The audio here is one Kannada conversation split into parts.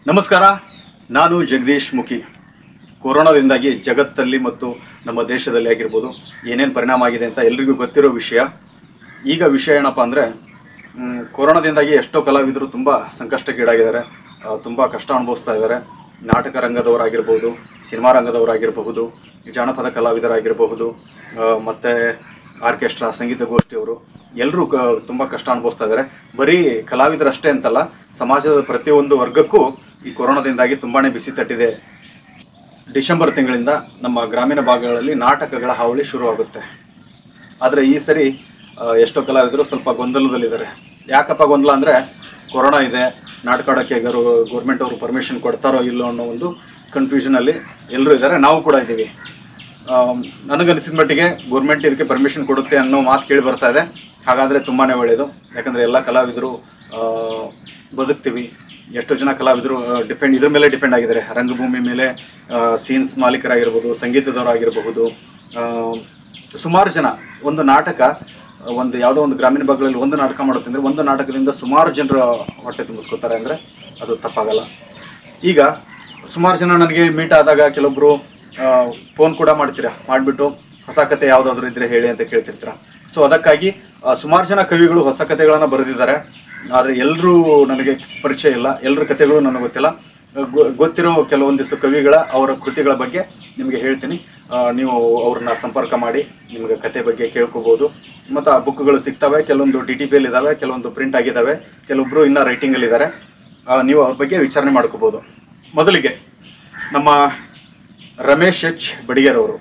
ನಮಸ್ಕಾರ ನಾನು ಜಗದೀಶ್ ಮುಖಿ ಕೊರೋನಾದಿಂದಾಗಿ ಜಗತ್ತಲ್ಲಿ ಮತ್ತು ನಮ್ಮ ದೇಶದಲ್ಲಿ ಆಗಿರ್ಬೋದು ಏನೇನು ಪರಿಣಾಮ ಆಗಿದೆ ಅಂತ ಎಲ್ರಿಗೂ ಗೊತ್ತಿರೋ ವಿಷಯ ಈಗ ವಿಷಯ ಏನಪ್ಪ ಅಂದರೆ ಕೊರೋನಾದಿಂದಾಗಿ ಎಷ್ಟೋ ಕಲಾವಿದರು ತುಂಬ ಸಂಕಷ್ಟಕ್ಕೀಡಾಗಿದ್ದಾರೆ ತುಂಬ ಕಷ್ಟ ಅನುಭವಿಸ್ತಾ ಇದ್ದಾರೆ ನಾಟಕ ರಂಗದವರಾಗಿರ್ಬೋದು ಸಿನಿಮಾ ರಂಗದವರಾಗಿರಬಹುದು ಜಾನಪದ ಕಲಾವಿದರಾಗಿರಬಹುದು ಮತ್ತು ಆರ್ಕೆಸ್ಟ್ರಾ ಸಂಗೀತ ಗೋಷ್ಠಿಯವರು ಎಲ್ಲರೂ ಕ ತುಂಬ ಕಷ್ಟ ಅನುಭವಿಸ್ತಾ ಇದ್ದಾರೆ ಬರೀ ಕಲಾವಿದರಷ್ಟೇ ಅಂತಲ್ಲ ಸಮಾಜದ ಪ್ರತಿಯೊಂದು ವರ್ಗಕ್ಕೂ ಈ ಕೊರೋನಾದಿಂದಾಗಿ ತುಂಬಾ ಬಿಸಿ ತಟ್ಟಿದೆ ಡಿಸೆಂಬರ್ ತಿಂಗಳಿಂದ ನಮ್ಮ ಗ್ರಾಮೀಣ ಭಾಗಗಳಲ್ಲಿ ನಾಟಕಗಳ ಹಾವಳಿ ಶುರುವಾಗುತ್ತೆ ಆದರೆ ಈ ಸರಿ ಆ, ಎಷ್ಟೋ ಕಲಾವಿದರು ಸ್ವಲ್ಪ ಗೊಂದಲದಲ್ಲಿದ್ದಾರೆ ಯಾಕಪ್ಪ ಗೊಂದಲ ಅಂದರೆ ಕೊರೋನಾ ಇದೆ ನಾಟಕ ಆಡೋಕ್ಕೆ ಗರು ಗೌರ್ಮೆಂಟ್ ಅವರು ಪರ್ಮಿಷನ್ ಕೊಡ್ತಾರೋ ಇಲ್ಲೋ ಅನ್ನೋ ಒಂದು ಕನ್ಫ್ಯೂಷನಲ್ಲಿ ಎಲ್ಲರೂ ಇದ್ದಾರೆ ನಾವು ಕೂಡ ಇದ್ದೀವಿ ಆಮ್, ನನಗನ್ಸಿದ ಮಟ್ಟಿಗೆ ಗೌರ್ಮೆಂಟ್ ಇದಕ್ಕೆ ಪರ್ಮಿಷನ್ ಕೊಡುತ್ತೆ ಅನ್ನೋ ಮಾತು ಕೇಳಿ ಬರ್ತಾ ಇದೆ ಹಾಗಾದರೆ ತುಂಬಾ ಒಳ್ಳೆಯದು ಯಾಕಂದರೆ ಎಲ್ಲ ಕಲಾವಿದರು ಆ, ಬದುಕ್ತೀವಿ ಎಷ್ಟೋ ಜನ ಕಲಾವಿದರು ಡಿಪೆಂಡ್ ಇದ್ರ ಮೇಲೆ ಡಿಪೆಂಡ್ ಆಗಿದ್ದಾರೆ ರಂಗಭೂಮಿ ಮೇಲೆ ಸೀನ್ಸ್ ಮಾಲೀಕರಾಗಿರ್ಬೋದು ಸಂಗೀತದವರಾಗಿರಬಹುದು ಸುಮಾರು ಜನ ಒಂದು ನಾಟಕ ಆ, ಒಂದು ಯಾವುದೋ ಒಂದು ಗ್ರಾಮೀಣ ಭಾಗಗಳಲ್ಲಿ ಒಂದು ನಾಟಕ ಮಾಡುತ್ತೆ ಅಂದರೆ ಒಂದು ನಾಟಕದಿಂದ ಸುಮಾರು ಜನರು ಹೊಟ್ಟೆ ತುಂಬಿಸ್ಕೋತಾರೆ ಅಂದರೆ ಅದು ತಪ್ಪಾಗಲ್ಲ ಈಗ ಸುಮಾರು ಜನ ನನಗೆ ಮೀಟ್ ಆದಾಗ ಕೆಲವೊಬ್ರು ಫೋನ್ ಕೂಡ ಮಾಡ್ತೀರಾ ಮಾಡಿಬಿಟ್ಟು ಹೊಸ ಕತೆ ಯಾವುದಾದ್ರೂ ಇದ್ರೆ ಹೇಳಿ ಅಂತ ಕೇಳ್ತಿರ್ತೀರ ಸೊ ಅದಕ್ಕಾಗಿ ಆ, ಸುಮಾರು ಜನ ಕವಿಗಳು ಹೊಸ ಕತೆಗಳನ್ನು ಬರೆದಿದ್ದಾರೆ ಆದರೆ ಎಲ್ಲರೂ ನನಗೆ ಪರಿಚಯ ಇಲ್ಲ ಎಲ್ಲರ ಕತೆಗಳು ನನಗೆ ಗೊತ್ತಿಲ್ಲ ಗೊ- ಗೊತ್ತಿರೋ ಕೆಲವೊಂದಿಷ್ಟು ಕವಿಗಳ ಅವರ ಕೃತಿಗಳ ಬಗ್ಗೆ ನಿಮಗೆ ಹೇಳ್ತೀನಿ ಆ, ನೀವು ಅವ್ರನ್ನ ಸಂಪರ್ಕ ಮಾಡಿ ನಿಮಗೆ ಕತೆ ಬಗ್ಗೆ ಕೇಳ್ಕೋಬೋದು ಮತ್ತು ಆ ಬುಕ್ಗಳು ಸಿಗ್ತವೆ ಕೆಲವೊಂದು ಡಿ ಟಿ ಪಿಯಲ್ಲಿ ಇದ್ದಾವೆ ಕೆಲವೊಂದು ಪ್ರಿಂಟ್ ಆಗಿದ್ದಾವೆ ಕೆಲವೊಬ್ಬರು ಇನ್ನೂ ರೈಟಿಂಗಲ್ಲಿದ್ದಾರೆ ನೀವು ಅವ್ರ ಬಗ್ಗೆ ವಿಚಾರಣೆ ಮಾಡ್ಕೋಬೋದು ಮೊದಲಿಗೆ ನಮ್ಮ ರಮೇಶ್ ಎಚ್ ಬಡಿಗೇರ್ ಅವರು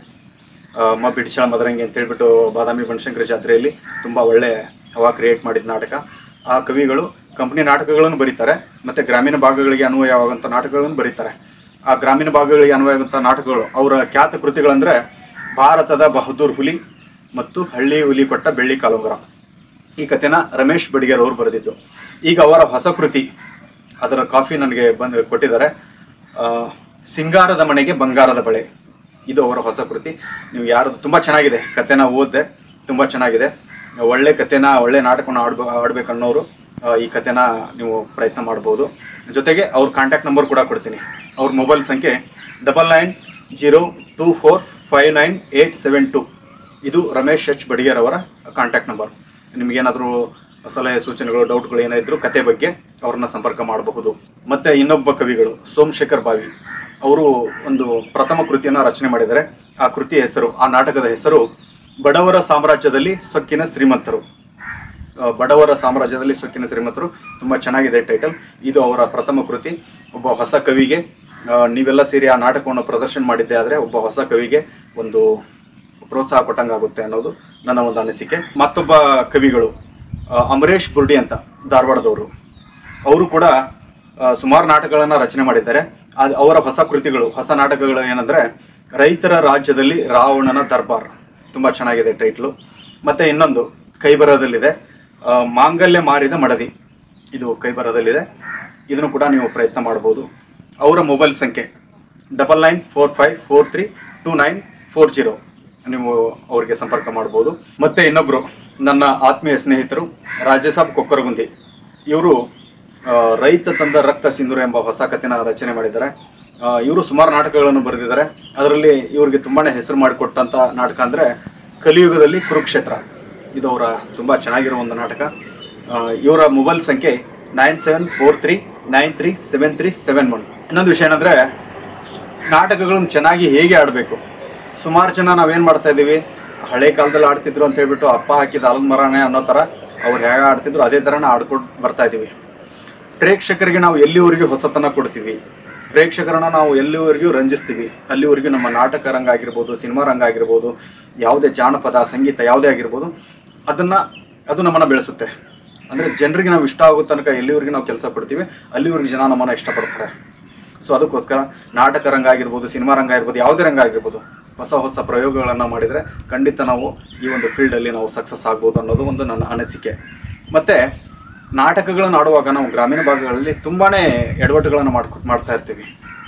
ಮ ಬಿಡಿಸಾಳ ಮದರಂಗಿ ಅಂತ ಹೇಳ್ಬಿಟ್ಟು ಬಾದಾಮಿ ಬನಶಂಕರಿ ಜಾತ್ರೆಯಲ್ಲಿ ತುಂಬ ಒಳ್ಳೆ ಹವಾ ಕ್ರಿಯೇಟ್ ಮಾಡಿದ ನಾಟಕ ಆ ಕವಿಗಳು ಕಂಪನಿ ನಾಟಕಗಳನ್ನು ಬರೀತಾರೆ ಮತ್ತು ಗ್ರಾಮೀಣ ಭಾಗಗಳಿಗೆ ಅನ್ವಯವಾಗುವಂಥ ನಾಟಕಗಳನ್ನು ಬರೀತಾರೆ ಆ ಗ್ರಾಮೀಣ ಭಾಗಗಳಿಗೆ ಅನ್ವಯವಾಗುವಂಥ ನಾಟಕಗಳು ಅವರ ಖ್ಯಾತ ಕೃತಿಗಳಂದರೆ ಭಾರತದ ಬಹದ್ದೂರ್ ಹುಲಿ ಮತ್ತು ಹಳ್ಳಿ ಹುಲಿ ಕೊಟ್ಟ ಬೆಳ್ಳಿ ಕಾಲುಂಗರ ಈ ಕಥೆನ ರಮೇಶ್ ಬಡಿಗೇರ್ ಅವರು ಬರೆದಿದ್ದು ಈಗ ಅವರ ಹೊಸ ಕೃತಿ ಅದರ ಕಾಫಿ ನನಗೆ ಬಂದು ಕೊಟ್ಟಿದ್ದಾರೆ ಆ, ಸಿಂಗಾರದ ಮನೆಗೆ ಬಂಗಾರದ ಬಳೆ ಇದು ಅವರ ಹೊಸ ಕೃತಿ ನೀವು ಯಾರು ತುಂಬ ಚೆನ್ನಾಗಿದೆ ಕಥೆನ ಓದಿದೆ ತುಂಬ ಚೆನ್ನಾಗಿದೆ ಒಳ್ಳೆ ಕಥೆನ ಒಳ್ಳೆ ನಾಟಕವನ್ನು ಆಡ್ಬ ಆಡ್ಬೇಕನ್ನೋರು ಆ, ಈ ಕಥೆನ ನೀವು ಪ್ರಯತ್ನ ಮಾಡ್ಬೋದು ಜೊತೆಗೆ ಅವ್ರ ಕಾಂಟ್ಯಾಕ್ಟ್ ನಂಬರ್ ಕೂಡ ಕೊಡ್ತೀನಿ ಅವ್ರ ಮೊಬೈಲ್ ಸಂಖ್ಯೆ double nine zero two four five nine eight seven two ಇದು ರಮೇಶ್ ಎಚ್ ಬಡಿಗೇರ್ ಅವರ ಕಾಂಟ್ಯಾಕ್ಟ್ ನಂಬರ್ ನಿಮಗೇನಾದರೂ ಸಲಹೆ ಸೂಚನೆಗಳು ಡೌಟ್ಗಳು ಏನಾದ್ರು ಕತೆ ಬಗ್ಗೆ ಅವ್ರನ್ನ ಸಂಪರ್ಕ ಮಾಡಬಹುದು ಮತ್ತೆ ಇನ್ನೊಬ್ಬ ಕವಿಗಳು ಸೋಮಶೇಖರ್ ಬಾವಿ ಅವರು ಒಂದು ಪ್ರಥಮ ಕೃತಿಯನ್ನು ರಚನೆ ಮಾಡಿದ್ದಾರೆ ಆ ಕೃತಿಯ ಹೆಸರು ಆ ನಾಟಕದ ಹೆಸರು ಬಡವರ ಸಾಮ್ರಾಜ್ಯದಲ್ಲಿ ಸೊಕ್ಕಿನ ಶ್ರೀಮಂತರು ಆ, ಬಡವರ ಸಾಮ್ರಾಜ್ಯದಲ್ಲಿ ಸೊಕ್ಕಿನ ಶ್ರೀಮಂತರು ತುಂಬ ಚೆನ್ನಾಗಿದೆ ಟೈಟಲ್ ಇದು ಅವರ ಪ್ರಥಮ ಕೃತಿ ಒಬ್ಬ ಹೊಸ ಕವಿಗೆ ಆ, ನೀವೆಲ್ಲ ಸೇರಿ ಆ ನಾಟಕವನ್ನು ಪ್ರದರ್ಶನ ಮಾಡಿದ್ದೆ ಆದರೆ ಒಬ್ಬ ಹೊಸ ಕವಿಗೆ ಒಂದು ಪ್ರೋತ್ಸಾಹ ಕೊಟ್ಟಂಗಾಗುತ್ತೆ ಅನ್ನೋದು ನನ್ನ ಒಂದು ಅನಿಸಿಕೆ ಮತ್ತೊಬ್ಬ ಕವಿಗಳು ಆ, ಅಮರೇಶ್ ಬುರ್ಡಿ ಅಂತ ಧಾರವಾಡದವರು ಅವರು ಕೂಡ ಆ, ಸುಮಾರು ನಾಟಕಗಳನ್ನು ರಚನೆ ಮಾಡಿದ್ದಾರೆ ಅದು ಅವರ ಹೊಸ ಕೃತಿಗಳು ಹೊಸ ನಾಟಕಗಳು ಏನಂದ್ರೆ ರೈತರ ರಾಜ್ಯದಲ್ಲಿ ರಾವಣನ ದರ್ಬಾರ್ ತುಂಬ ಚೆನ್ನಾಗಿದೆ ಟೈಟ್ಲು ಮತ್ತೆ ಇನ್ನೊಂದು ಕೈಬರದಲ್ಲಿದೆ ಆ, ಮಾಂಗಲ್ಯ ಮಾರಿದ ಮಡದಿ ಇದು ಕೈಬರದಲ್ಲಿದೆ ಇದನ್ನು ಕೂಡ ನೀವು ಪ್ರಯತ್ನ ಮಾಡ್ಬೋದು ಅವರ ಮೊಬೈಲ್ ಸಂಖ್ಯೆ double nine four five four three two nine four zero ನೀವು ಅವರಿಗೆ ಸಂಪರ್ಕ ಮಾಡ್ಬೋದು ಮತ್ತೆ ಇನ್ನೊಬ್ರು ನನ್ನ ಆತ್ಮೀಯ ಸ್ನೇಹಿತರು ರಾಜೇಸಾಬ್ ಕೊಕ್ಕರಗುಂದಿ ಇವರು ರೈತ ತಂದ ರಕ್ತ ಸಿಂಧೂರ ಎಂಬ ಹೊಸ ಕಥೆನ ರಚನೆ ಮಾಡಿದ್ದಾರೆ ಇವರು ಸುಮಾರು ನಾಟಕಗಳನ್ನು ಬರೆದಿದ್ದಾರೆ ಅದರಲ್ಲಿ ಇವರಿಗೆ ತುಂಬಾನೇ ಹೆಸರು ಮಾಡಿಕೊಟ್ಟಂತ ನಾಟಕ ಅಂದ್ರೆ ಕಲಿಯುಗದಲ್ಲಿ ಕುರುಕ್ಷೇತ್ರ ಇದು ಅವರ ತುಂಬಾ ಚೆನ್ನಾಗಿರೋ ಒಂದು ನಾಟಕ ಆ, ಇವರ ಮೊಬೈಲ್ ಸಂಖ್ಯೆ nine seven four three nine three seven three seven one ಇನ್ನೊಂದು ವಿಷಯ ಏನಂದ್ರೆ ನಾಟಕಗಳನ್ನು ಚೆನ್ನಾಗಿ ಹೇಗೆ ಆಡಬೇಕು ಸುಮಾರು ಜನ ನಾವೇನು ಮಾಡ್ತಾ ಇದ್ದೀವಿ ಹಳೆ ಕಾಲದಲ್ಲಿ ಆಡ್ತಿದ್ರು ಅಂತ ಹೇಳ್ಬಿಟ್ಟು ಅಪ್ಪ ಹಾಕಿದ ಆಲದ ಮರನೇ ಅನ್ನೋ ಥರ ಅವ್ರು ಹೇಗೆ ಆಡ್ತಿದ್ರು ಅದೇ ಥರನೇ ಆಡ್ಕೊಂಡು ಬರ್ತಾ ಇದ್ದೀವಿ ಪ್ರೇಕ್ಷಕರಿಗೆ ನಾವು ಎಲ್ಲಿವರೆಗೂ ಹೊಸತನ ಕೊಡ್ತೀವಿ ಪ್ರೇಕ್ಷಕರನ್ನ ನಾವು ಎಲ್ಲಿವರೆಗೂ ರಂಜಿಸ್ತೀವಿ ಅಲ್ಲಿವರೆಗೂ ನಮ್ಮ ನಾಟಕ ರಂಗ ಆಗಿರ್ಬೋದು ಸಿನಿಮಾ ರಂಗ ಆಗಿರ್ಬೋದು ಯಾವುದೇ ಜಾನಪದ ಸಂಗೀತ ಯಾವುದೇ ಆಗಿರ್ಬೋದು ಅದನ್ನ ಅದು ನಮ್ಮನ್ನ ಬೆಳೆಸುತ್ತೆ ಅಂದ್ರೆ ಜನರಿಗೆ ನಾವು ಇಷ್ಟ ಆಗೋ ತನಕ ಎಲ್ಲಿವರೆಗೂ ನಾವು ಕೆಲಸ ಕೊಡ್ತೀವಿ ಅಲ್ಲಿವರೆಗೂ ಜನ ನಮ್ಮನ್ನ ಇಷ್ಟಪಡ್ತಾರೆ ಸೊ ಅದಕ್ಕೋಸ್ಕರ ನಾಟಕ ರಂಗ ಆಗಿರ್ಬೋದು ಸಿನಿಮಾ ರಂಗ ಆಗಿರ್ಬೋದು ಯಾವುದೇ ರಂಗ ಆಗಿರ್ಬೋದು ಹೊಸ ಹೊಸ ಪ್ರಯೋಗಗಳನ್ನು ಮಾಡಿದರೆ ಖಂಡಿತ ನಾವು ಈ ಒಂದು ಫೀಲ್ಡಲ್ಲಿ ನಾವು ಸಕ್ಸಸ್ ಆಗ್ಬೋದು ಅನ್ನೋದು ಒಂದು ನನ್ನ ಅನಿಸಿಕೆ ಮತ್ತು ನಾಟಕಗಳನ್ನು ಆಡುವಾಗ ನಾವು ಗ್ರಾಮೀಣ ಭಾಗಗಳಲ್ಲಿ ತುಂಬಾನೇ ಎಡವಟ್ಟುಗಳನ್ನು ಮಾಡ್ಕೊ ಮಾಡ್ತಾ ಇರ್ತೀವಿ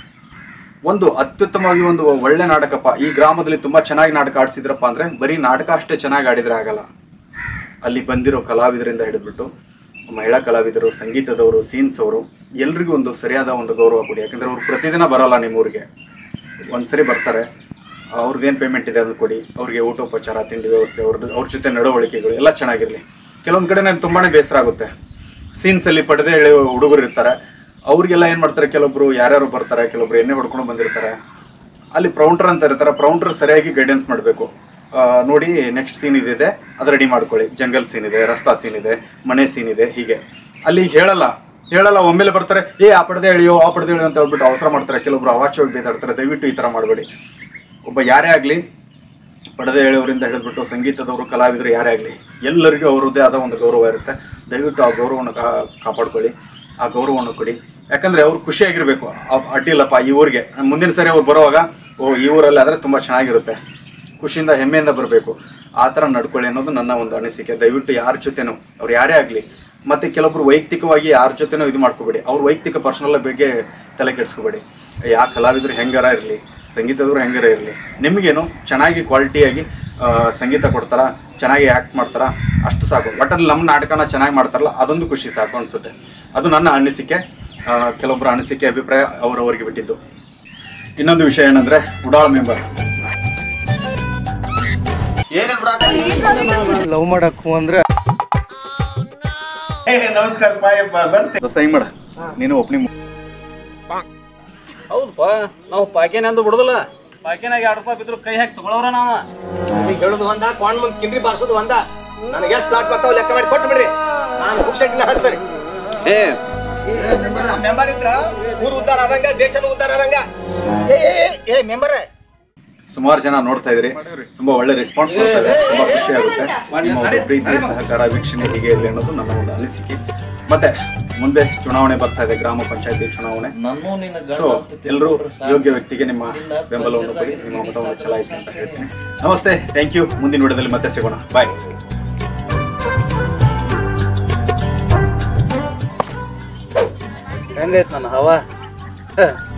ಒಂದು ಅತ್ಯುತ್ತಮವಾಗಿ ಒಂದು ಒಳ್ಳೆ ನಾಟಕಪ್ಪ ಈ ಗ್ರಾಮದಲ್ಲಿ ತುಂಬಾ ಚೆನ್ನಾಗಿ ನಾಟಕ ಆಡಿಸಿದ್ರಪ್ಪ ಅಂದ್ರೆ ಬರೀ ನಾಟಕ ಅಷ್ಟೇ ಚೆನ್ನಾಗಿ ಆಡಿದ್ರೆ ಆಗಲ್ಲ ಅಲ್ಲಿ ಬಂದಿರೋ ಕಲಾವಿದರಿಂದ ಹಿಡಿದ್ಬಿಟ್ಟು ಮಹಿಳಾ ಕಲಾವಿದರು ಸಂಗೀತದವರು ಸೀನ್ಸ್ ಅವರು ಎಲ್ರಿಗೂ ಒಂದು ಸರಿಯಾದ ಒಂದು ಗೌರವ ಕೊಡಿ ಯಾಕಂದರೆ ಅವ್ರು ಪ್ರತಿದಿನ ಬರಲ್ಲ ನಿಮ್ಮೂರಿಗೆ ಒಂದ್ಸರಿ ಬರ್ತಾರೆ ಅವ್ರದ್ದೇನು ಪೇಮೆಂಟ್ ಇದೆ ಅದನ್ನು ಕೊಡಿ ಅವ್ರಿಗೆ ಊಟೋಪಚಾರ ತಿಂಡಿ ವ್ಯವಸ್ಥೆ ಅವ್ರದ್ದು ಅವ್ರ ಜೊತೆ ನಡವಳಿಕೆಗಳು ಎಲ್ಲ ಚೆನ್ನಾಗಿರಲಿ ಕೆಲವೊಂದು ಕಡೆ ನನಗೆ ತುಂಬಾ ಬೇಸರ ಆಗುತ್ತೆ ಸೀನ್ಸಲ್ಲಿ ಪಡೆದೇ ಹೇಳಿ ಹುಡುಗರು ಇರ್ತಾರೆ ಅವ್ರಿಗೆಲ್ಲ ಏನು ಮಾಡ್ತಾರೆ ಕೆಲವೊಬ್ರು ಯಾರ್ಯಾರು ಬರ್ತಾರೆ ಕೆಲವೊಬ್ರು ಎಣ್ಣೆ ಹೊಡ್ಕೊಂಡು ಬಂದಿರ್ತಾರೆ ಅಲ್ಲಿ ಪ್ರೌಂಟರ್ ಅಂತ ಇರ್ತಾರೆ ಪ್ರೌಂಟರ್ ಸರಿಯಾಗಿ ಗೈಡೆನ್ಸ್ ಮಾಡಬೇಕು ನೋಡಿ ನೆಕ್ಸ್ಟ್ ಸೀನ್ ಇದಿದೆ ಅದು ರೆಡಿ ಮಾಡ್ಕೊಳ್ಳಿ ಜಂಗಲ್ ಸೀನ್ ಇದೆ ರಸ್ತಾ ಸೀನ್ ಇದೆ ಮನೆ ಸೀನ್ ಇದೆ ಹೀಗೆ ಅಲ್ಲಿ ಹೇಳಲ್ಲ ಹೇಳಲ್ಲ ಒಮ್ಮೆಲೆ ಬರ್ತಾರೆ ಏ ಆ ಪಡೆದೇ ಎಳಿಯೋ ಆ ಪಡೆದೇ ಎಳಿಯೋ ಅಂತ ಹೇಳ್ಬಿಟ್ಟು ಅವಸರ ಮಾಡ್ತಾರೆ ಕೆಲವೊಬ್ರು ಅವಾಚ್ಯವಾಗಿ ಬೇದಾಡ್ತಾರೆ ದಯವಿಟ್ಟು ಈ ಥರ ಮಾಡಬೇಡಿ ಒಬ್ಬ ಯಾರೇ ಆಗಲಿ ಪಡೆದೇ ಎಳೆಯವರಿಂದ ಹಿಡಿದ್ಬಿಟ್ಟು ಸಂಗೀತದವರು ಕಲಾವಿದರು ಯಾರೇ ಆಗಲಿ ಎಲ್ಲರಿಗೂ ಅವರದ್ದೇ ಆದ ಒಂದು ಗೌರವ ಇರುತ್ತೆ ದಯವಿಟ್ಟು ಆ ಗೌರವವನ್ನು ಕಾ ಕಾಪಾಡ್ಕೊಳ್ಳಿ ಆ ಗೌರವವನ್ನು ಕೊಡಿ ಯಾಕಂದರೆ ಅವ್ರು ಖುಷಿಯಾಗಿರಬೇಕು ಅಡ್ಡಿಲ್ಲಪ್ಪ ಈ ಊರಿಗೆ ಮುಂದಿನ ಸರಿ ಅವ್ರು ಬರುವಾಗ ಓ ಈ ಊರಲ್ಲಿ ಆದರೆ ತುಂಬ ಚೆನ್ನಾಗಿರುತ್ತೆ ಖುಷಿಯಿಂದ ಹೆಮ್ಮೆಯಿಂದ ಬರಬೇಕು ಆ ಥರ ನಡ್ಕೊಳ್ಳಿ ಅನ್ನೋದು ನನ್ನ ಒಂದು ಅನಿಸಿಕೆ ದಯವಿಟ್ಟು ಯಾರ ಜೊತೆನೂ ಅವ್ರು ಯಾರೇ ಆಗಲಿ ಮತ್ತು ಕೆಲವೊಬ್ರು ವೈಯಕ್ತಿಕವಾಗಿ ಯಾರ ಜೊತೆನೂ ಇದು ಮಾಡ್ಕೋಬೇಡಿ ಅವ್ರ ವೈಯಕ್ತಿಕ ಪರ್ಸನಲ್ ಬಗ್ಗೆ ತಲೆ ಕೆಡಿಸ್ಕೋಬೇಡಿ ಯಾವ ಕಲಾವಿದರು ಹೆಂಗಾರ ಇರಲಿ ಸಂಗೀತದವ್ರು ಹೆಂಗಾರ ಇರಲಿ ನಿಮಗೇನು ಚೆನ್ನಾಗಿ ಕ್ವಾಲಿಟಿಯಾಗಿ ಆ, ಸಂಗೀತ ಕೊಡ್ತಾರ ಚೆನ್ನಾಗಿ ಆ್ಯಕ್ಟ್ ಮಾಡ್ತಾರ ಅಷ್ಟು ಸಾಕು ಒಟ್ಟಲ್ಲಿ ನಮ್ಮ ನಾಟಕನ ಚೆನ್ನಾಗಿ ಮಾಡ್ತಾರಲ್ಲ ಅದೊಂದು ಖುಷಿ ಸಾಕು ಅನಿಸುತ್ತೆ ಅದು ನನ್ನ ಅನಿಸಿಕೆ ಆ, ಕೆಲವೊಬ್ಬರ ಅನಿಸಿಕೆ ಅಭಿಪ್ರಾಯ ಅವರವರಿಗೆ ಬಿಟ್ಟಿದ್ದು ಇನ್ನೊಂದು ವಿಷಯ ಏನಂದ್ರೆ ಉಡಾಳ್ ಮೆಂಬರ್ ಲವ್ ಮಾಡಕ್ಕು ಅಂದ್ರೆ ನಮಸ್ಕಾರ ಪಾಯಪ್ಪ ಬರ್ತೆ ದೋಸ್ತ ಹಿಂಗ್ ಮಾಡ ನೀನು ಓಪನಿಂಗ್ ಹೌದಪ್ಪ ನಾವು ಪಾಕೇನ ಅಂದು ಬಿಡುದಿಲ್ಲ ಪಾಕೇನಾಗ ಎರಡು ರೂಪಾಯಿ ಬಿದ್ರು ಕೈ ಹಾಕಿ ತಗೊಳವ್ರ ನಾವ ಈಗ ಹೇಳುದು ಒಂದ ಕೊಂಡ್ ಮುಂದ್ ಕಿಂಡ್ರಿ ಬಾರ್ಸೋದು ಒಂದ ನನಗೆ ಎಷ್ಟು ಲಾಟ್ ಬರ್ತಾವ ಲೆಕ್ಕ ಮಾಡಿ ಕೊಟ್ಟು ಬಿಡ್ರಿ ನಾನು ಹುಷಾಟಿನ ಹಚ್ತಾರೆ ಏ ಮೆಂಬರ್ ಇದ್ರ ಊರು ಉದ್ದಾರ ಆದಂಗ ದೇಶನ ಉದ್ದಾರ ಆದಂಗ ಏ ಏ, ಏ, ಏ ಮೆಂಬರ್ ಸುಮಾರು ಜನ ನೋಡ್ತಾ ಇದ್ರಿ ತುಂಬಾ ಒಳ್ಳೆ ರೆಸ್ಪಾನ್ಸ್ ಮಾಡ್ತಾ ಇದ್ದಾರೆ ತುಂಬಾ ಖುಷಿ ಆಗುತ್ತೆ ನಿಮ್ಮ ಒಂದು ಪ್ರೀತಿ ಸಹಕಾರ ವೀಕ್ಷಣೆ ಹೀಗೆ ಇರಲಿ ಅನ್ನೋದು ನನ್ನ ಒಂದು ಅನಿಸಿಕೆ ಮತ್ತೆ ಮುಂದೆ ಚುನಾವಣೆ ಬರ್ತಾ ಇದೆ ಗ್ರಾಮ ಪಂಚಾಯತಿ ಚುನಾವಣೆ ನನ್ನೂ ನಿನ್ನ ಸೊ ಎಲ್ಲರೂ ಯೋಗ್ಯ ವ್ಯಕ್ತಿಗೆ ನಿಮ್ಮ ಬೆಂಬಲವನ್ನು ಕೊಡಿ ನಿಮ್ಮ ಮತವನ್ನು ಚಲಾಯಿಸಿ ಅಂತ ಹೇಳ್ತೀನಿ ನಮಸ್ತೆ ಥ್ಯಾಂಕ್ ಯು ಮುಂದಿನ ವಿಡಿಯೋದಲ್ಲಿ ಮತ್ತೆ ಸಿಗೋಣ ಬಾಯ್ ಹೆಂಗೈತ್ ನನ್ನ ಹವಾ